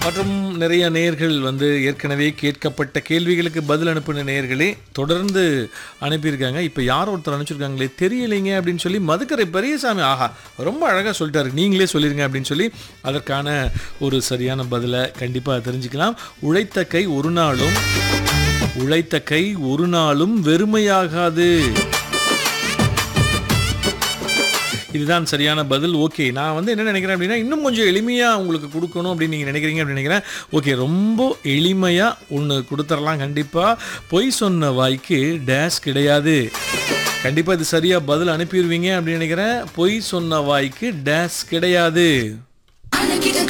மற்றும் நிறைய நேயர்கள் வந்து ஏற்கனவே கேட்கப்பட்ட கேள்விகளுக்கு பதில் அனுப்பின நேயர்களே தொடர்ந்து அனுப்பியிருக்காங்க இப்போ யார் ஒருத்தர் அனுப்பிச்சிருக்காங்களே தெரியலைங்க அப்படின்னு சொல்லி மதுக்கரை பெரியசாமி ஆஹா ரொம்ப அழகாக சொல்லிட்டாரு நீங்களே சொல்லிருங்க அப்படின்னு சொல்லி அதற்கான ஒரு சரியான பதிலை கண்டிப்பாக தெரிஞ்சுக்கலாம் உழைத்த கை ஒரு நாளும் உழைத்த கை ஒரு நாளும் வெறுமையாகாது இதுதான் சரியான பதில் ஓகே நான் வந்து என்ன நினைக்கிறேன் அப்படின்னா இன்னும் கொஞ்சம் எளிமையாக உங்களுக்கு கொடுக்கணும் அப்படின்னு நீங்கள் நினைக்கிறீங்க அப்படின்னு நினைக்கிறேன் ஓகே ரொம்ப எளிமையாக ஒன்று கொடுத்துடலாம் கண்டிப்பாக பொய் சொன்ன வாய்க்கு டேஷ் கிடையாது கண்டிப்பாக இது சரியாக பதில் அனுப்பிடுவீங்க அப்படின்னு நினைக்கிறேன் பொய் சொன்ன வாய்க்கு டேஷ் கிடையாது அழகிட